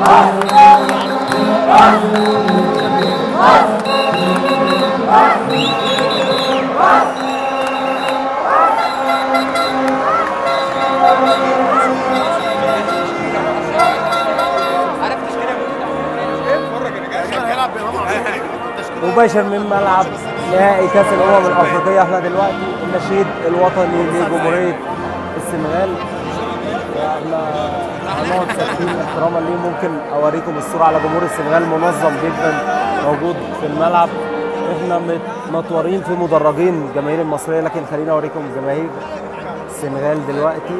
مباشر من ملعب نهائي كاس الامم الافريقيه احنا دلوقتي النشيد الوطني لجمهوريه السنغال احنا هنقعد ساكتين احتراما ليه ممكن اوريكم الصوره على جمهور السنغال منظم جدا موجود في الملعب احنا متنطورين في مدرجين الجماهير المصريه لكن خليني اوريكم جماهير السنغال دلوقتي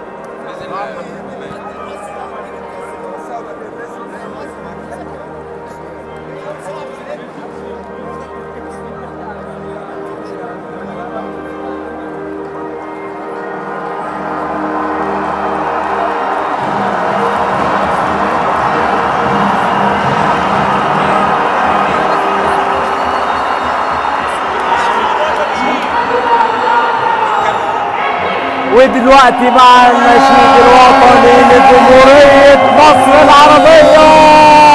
ودلوقتي مع النشيد الوطني لجمهورية مصر العربية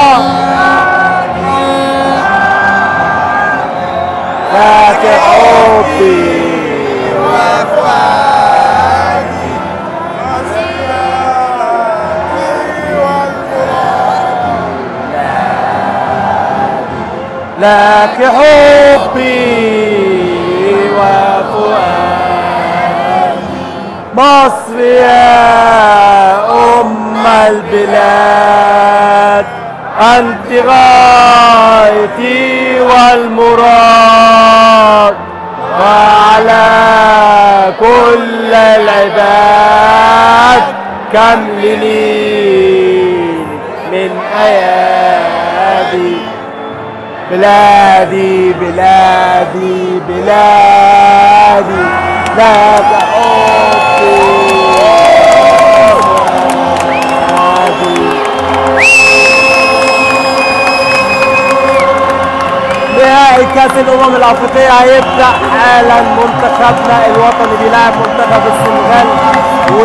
فاتح حبي لك حبي وفؤادي مصر يا أم البلاد أنت غايتي والمراد وعلى كل العباد كملني من أيادي بلادي بلادي بلادي لا تحبي نهائي كاس الامم الافريقيه هيبدا حالا منتخبنا الوطني بيلاعب منتخب السنغال و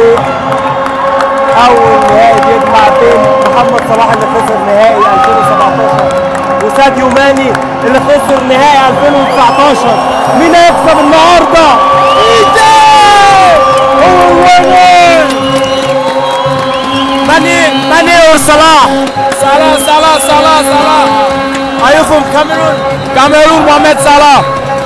اول نهائي بيجمع بين محمد صلاح اللي خسر نهائي 2017 وساديو ماني اللي خسر نهائي 2019 مين هيكسب النهارده؟ ايدي هو ماني ماني وصلاح Salah, Salah, Salah, Salah. Are you from Cameroon? Cameroon, Mohamed Salah.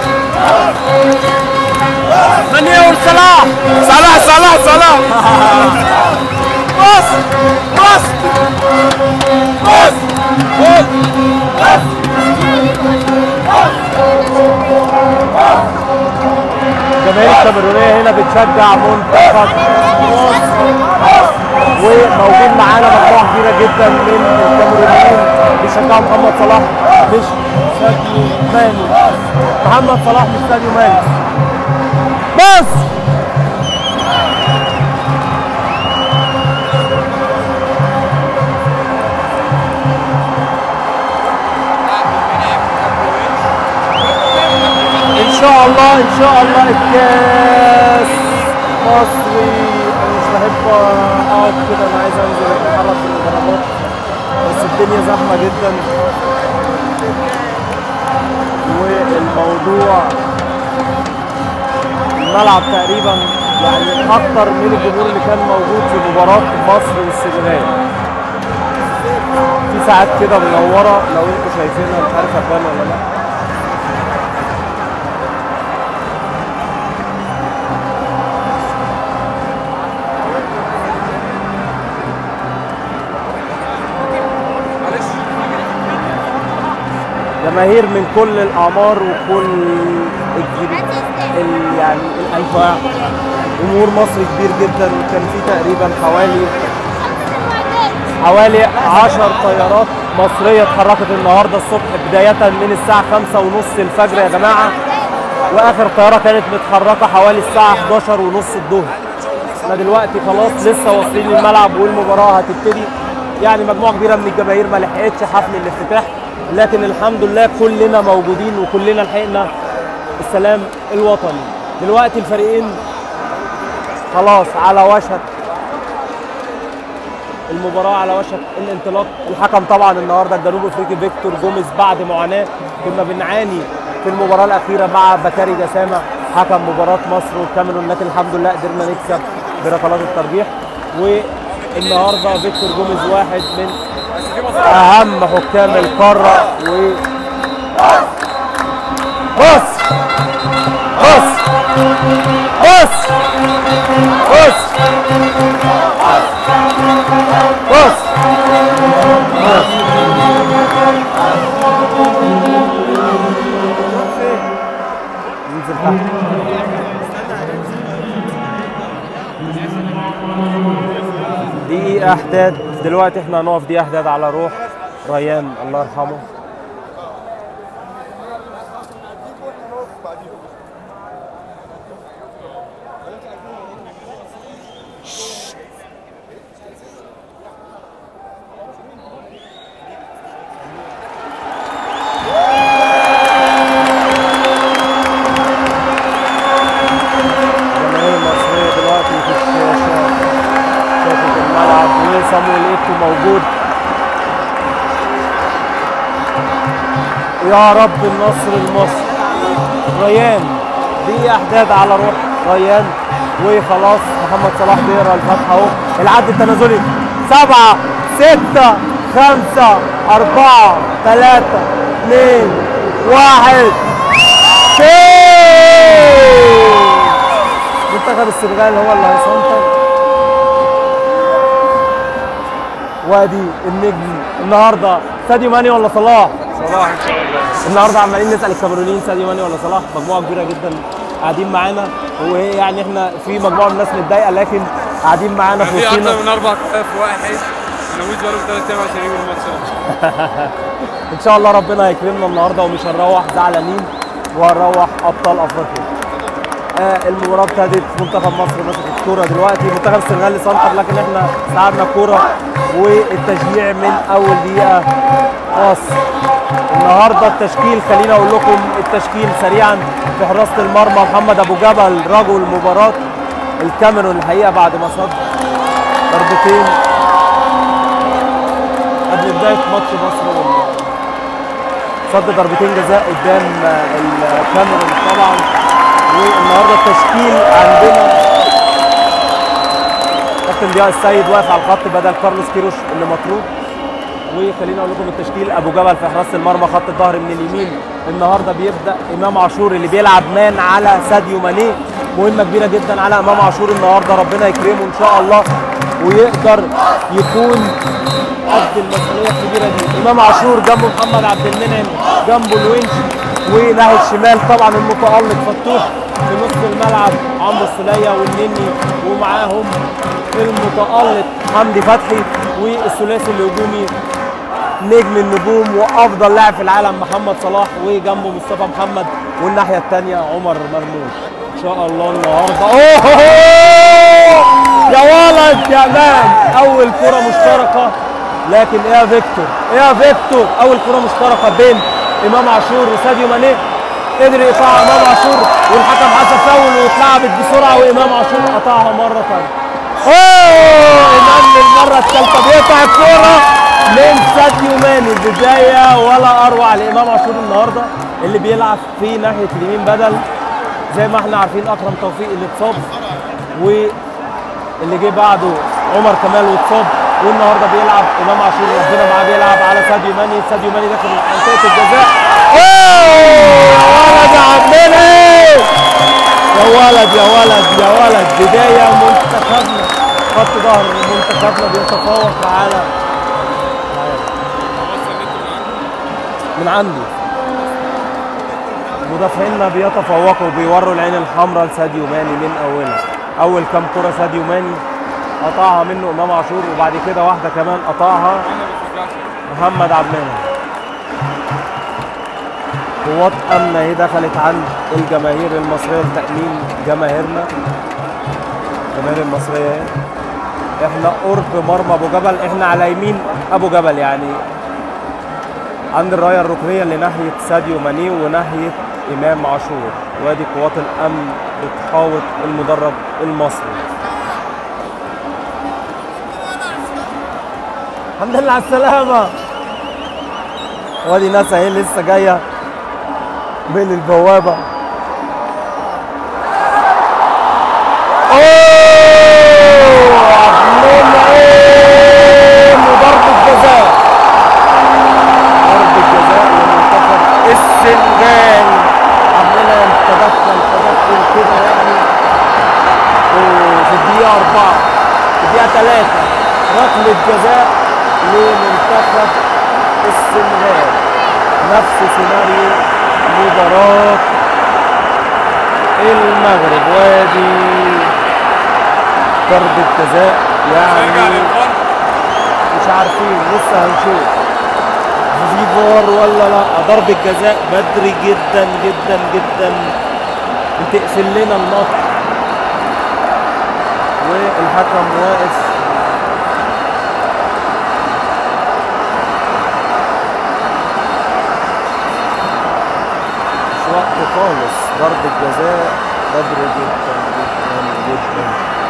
Mane or Salah? Salah, Salah, Salah. Boss! Boss! Boss. Boss. الجماهير الكاميرونية هنا بتشجع منتخب مصر وموجود معانا مجموعة كبيرة جدا من الكاميرونيين بيشجعوا محمد صلاح مش ساديو ماني محمد صلاح مش ساديو ماني بس ان شاء الله ان شاء الله الكاس مصري انا مش بحب اقعد كده انا عايز انزل اتحرك في المدرجات بس الدنيا زحمه جدا والموضوع الملعب تقريبا يعني اكتر من الجمهور اللي كان موجود في مباراه مصر والسنغال في ساعات كده منوره لو انتوا شايفينها مش عارف هتبان ولا لا جماهير من كل الاعمار وكل الجيل ال- يعني الانواع جمهور مصري كبير جدا وكان في تقريبا حوالي حوالي 10 طيارات مصرية اتحركت النهارده الصبح بداية من الساعة 5 ونص الفجر يا جماعة وآخر طيارة كانت متحركة حوالي الساعة 11 ونص الظهر احنا دلوقتي خلاص لسه واصلين الملعب والمباراة هتبتدي يعني مجموعة كبيرة من الجماهير ما لحقتش حفل الافتتاح لكن الحمد لله كلنا موجودين وكلنا لحقنا السلام الوطني دلوقتي الفريقين خلاص على وشك المباراه على وشك الانطلاق الحكم طبعا النهارده الجنوب افريقي فيكتور جوميز بعد معاناه كنا بنعاني في المباراه الاخيره مع بكاري جسامه حكم مباراه مصر والكاميرون لكن الحمد لله قدرنا نكسب بركلات الترجيح والنهارده فيكتور جوميز واحد من اهم حكام القاره و بص بص بص بص بص ننزل تحت دقيقة احداد دلوقتي احنا هنقف دقيقة احداد على روح ريان الله يرحمه الجماهير المصرية دلوقتي في الشاشة شاشة الملعب وصامويل ايتو موجود يا رب النصر المصري ريان دي احداد على روح ريان وخلاص محمد صلاح بيقرا الفتحة اهو العد التنازلي سبعة ستة خمسة أربعة ثلاثة اثنين واحد سيف منتخب السنغال هو اللي هيسنطر وادي النجم النهارده ساديو ماني ولا صلاح؟ صلاح ان شاء الله النهارده عمالين نسال الكاميرونيين ساديو ماني ولا صلاح مجموعه كبيره جدا قاعدين معانا ويعني احنا في مجموعه من الناس متضايقه لكن قاعدين معانا في في وسطينا اكتر من 4000 واحد نويت بقالهم ثلاث ايام عشان يجوا الماتش ان شاء الله ربنا هيكرمنا النهارده ومش هنروح زعلانين وهنروح ابطال افريقيا آه المباراه ابتدت منتخب مصر ماسك الكوره دلوقتي منتخب السنغال سنتر لكن احنا استعدنا الكوره والتشجيع من اول دقيقه مصر النهارده التشكيل خليني اقول لكم التشكيل سريعا في حراسه المرمى محمد ابو جبل رجل المباراه الكاميرون الحقيقه بعد ما صد ضربتين قبل بدايه ماتش مصر وال- صد ضربتين جزاء قدام الكاميرون طبعا والنهارده التشكيل عندنا كابتن ضياء السيد واقف على الخط بدل كارلوس كيروش اللي مطرود وخليني اقول لكم التشكيل ابو جبل في حراسه المرمى خط الظهر من اليمين النهارده بيبدا امام عاشور اللي بيلعب مان على ساديو ماني مهمه كبيره جدا على امام عاشور النهارده ربنا يكرمه ان شاء الله ويقدر يكون قد المسؤوليه الكبيره دي امام عاشور جنبه محمد عبد المنعم جنبه الونش وناحيه الشمال طبعا المتالق فتوح في نص الملعب عمرو السوليه والنني ومعاهم المتالق حمدي فتحي والثلاثي الهجومي نجم النجوم وافضل لاعب في العالم محمد صلاح وجنبه مصطفى محمد والناحيه الثانيه عمر مرموش ان شاء الله النهارده اوه يا ولد يا مان اول كره مشتركه لكن ايه يا فيكتور ايه يا فيكتور اول كره مشتركه بين امام عاشور وساديو ماني قدر يقطعها امام عاشور والحكم حسب فاول واتلعبت بسرعه وامام عاشور قطعها مره ثانيه اوه امام للمره الثالثه بيقطع الكوره من ساديو ماني بدايه ولا اروع لامام عاشور النهارده اللي بيلعب في ناحيه اليمين بدل زي ما احنا عارفين اكرم توفيق اللي اتصاب واللي جه بعده عمر كمال واتصاب والنهارده بيلعب امام عاشور ربنا معاه بيلعب على ساديو ماني ساديو ماني داخل منطقه الجزاء اوه يا ولد يا عمنا يا ولد يا ولد يا ولد بدايه منتخبنا خط ظهر منتخبنا بيتفوق على من عندي مدافعينا بيتفوقوا وبيوروا العين الحمراء لساديو ماني من اولها اول كام كره ساديو ماني قطعها منه امام عاشور وبعد كده واحده كمان قطعها محمد عبد المنعم قوات امن اهي دخلت عند الجماهير المصريه لتامين جماهيرنا الجماهير المصريه اهي احنا قرب مرمى ابو جبل احنا على يمين ابو جبل يعني عند الرايه الركنيه اللي ناحيه ساديو ماني وناحيه امام عاشور وادي قوات الامن بتحاوط المدرب المصري الحمد لله على السلامة وادي ناس اهي لسه جاية من البوابة اوه عبد المنعم وضربة جزاء ضربة جزاء لمنتخب السنغال عبد المنعم تدخل تدخل كده يعني وفي الدقيقة أربعة في الدقيقة ثلاثة ركلة جزاء لمنتخب السنغال نفس سيناريو مباراة المغرب وادي ضربة جزاء يرجع يعني للفار مش عارفين لسه هنشوف في فار ولا لا ضربة جزاء بدري جدا جدا جدا بتقفل لنا الماتش والحكم واقف مش وقت خالص ضربة جزاء بدري جدا جدا جدا